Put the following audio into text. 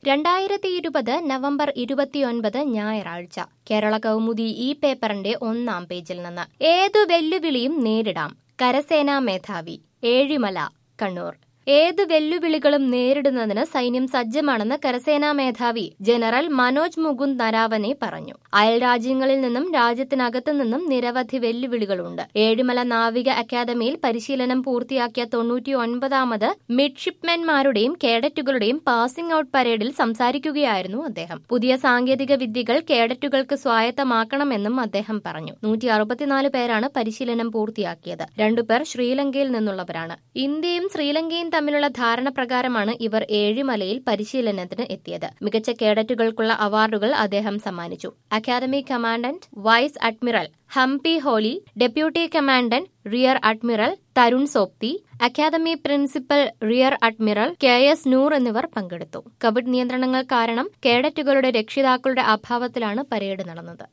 രണ്ടായിരത്തി ഇരുപത് നവംബർ ഇരുപത്തിയൊൻപത് ഞായറാഴ്ച കേരള കൗമുദി ഈ പേപ്പറിന്റെ ഒന്നാം പേജിൽ നിന്ന് ഏതു വെല്ലുവിളിയും നേരിടാം കരസേനാ മേധാവി ഏഴിമല കണ്ണൂർ ഏത് വെല്ലുവിളികളും നേരിടുന്നതിന് സൈന്യം സജ്ജമാണെന്ന് കരസേനാ മേധാവി ജനറൽ മനോജ് മുകുന്ദ് നരാവനെ പറഞ്ഞു അയൽ രാജ്യങ്ങളിൽ നിന്നും രാജ്യത്തിനകത്തു നിന്നും നിരവധി വെല്ലുവിളികളുണ്ട് ഏഴിമല നാവിക അക്കാദമിയിൽ പരിശീലനം പൂർത്തിയാക്കിയ തൊണ്ണൂറ്റി ഒൻപതാമത് മിഡ്ഷിപ്മെൻമാരുടെയും കേഡറ്റുകളുടെയും പാസിംഗ് ഔട്ട് പരേഡിൽ സംസാരിക്കുകയായിരുന്നു അദ്ദേഹം പുതിയ സാങ്കേതിക വിദ്യകൾ കേഡറ്റുകൾക്ക് സ്വായത്തമാക്കണമെന്നും അദ്ദേഹം പറഞ്ഞു നൂറ്റി അറുപത്തിനാല് പേരാണ് പരിശീലനം പൂർത്തിയാക്കിയത് രണ്ടുപേർ ശ്രീലങ്കയിൽ നിന്നുള്ളവരാണ് ഇന്ത്യയും ശ്രീലങ്കയും തമ്മിലുള്ള ധാരണ പ്രകാരമാണ് ഇവർ ഏഴിമലയിൽ പരിശീലനത്തിന് എത്തിയത് മികച്ച കേഡറ്റുകൾക്കുള്ള അവാർഡുകൾ അദ്ദേഹം സമ്മാനിച്ചു academy commandant vice admiral Hampiholi deputy commandant rear admiral Tarun Sobti academy principal rear admiral K S Noor എന്നിവർ പങ്കെടുത്തു കോവിഡ് നിയന്ത്രണങ്ങൾ കാരണം കേഡറ്റുകളുടെ രക്ഷിതാക്കളുടെ അഭാവത്തിലാണ് പരേഡ് നടന്നത്